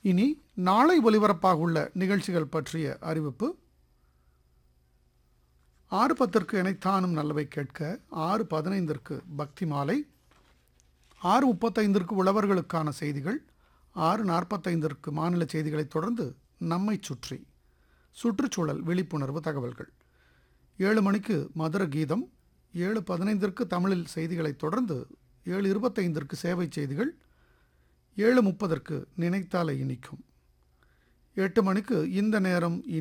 இனி நாளை ஒலிபரப்பாக உள்ள நிகழ்ச்சிகள் பற்றிய அறிவிப்பு ஆறு பத்திற்கு இணைத்தானும் நல்லவை கேட்க ஆறு பதினைந்திற்கு பக்தி மாலை ஆறு முப்பத்தைந்திற்கு உழவர்களுக்கான செய்திகள் ஆறு நாற்பத்தைந்திற்கு மாநில செய்திகளைத் தொடர்ந்து நம்மை சுற்றி சுற்றுச்சூழல் விழிப்புணர்வு தகவல்கள் ஏழு மணிக்கு மதுர கீதம் ஏழு பதினைந்திற்கு தமிழில் செய்திகளைத் தொடர்ந்து ஏழு இருபத்தைந்திற்கு சேவை செய்திகள் ஏழு முப்பதற்கு நினைத்தாலே இனிக்கும் எட்டு மணிக்கு இந்த நேரம்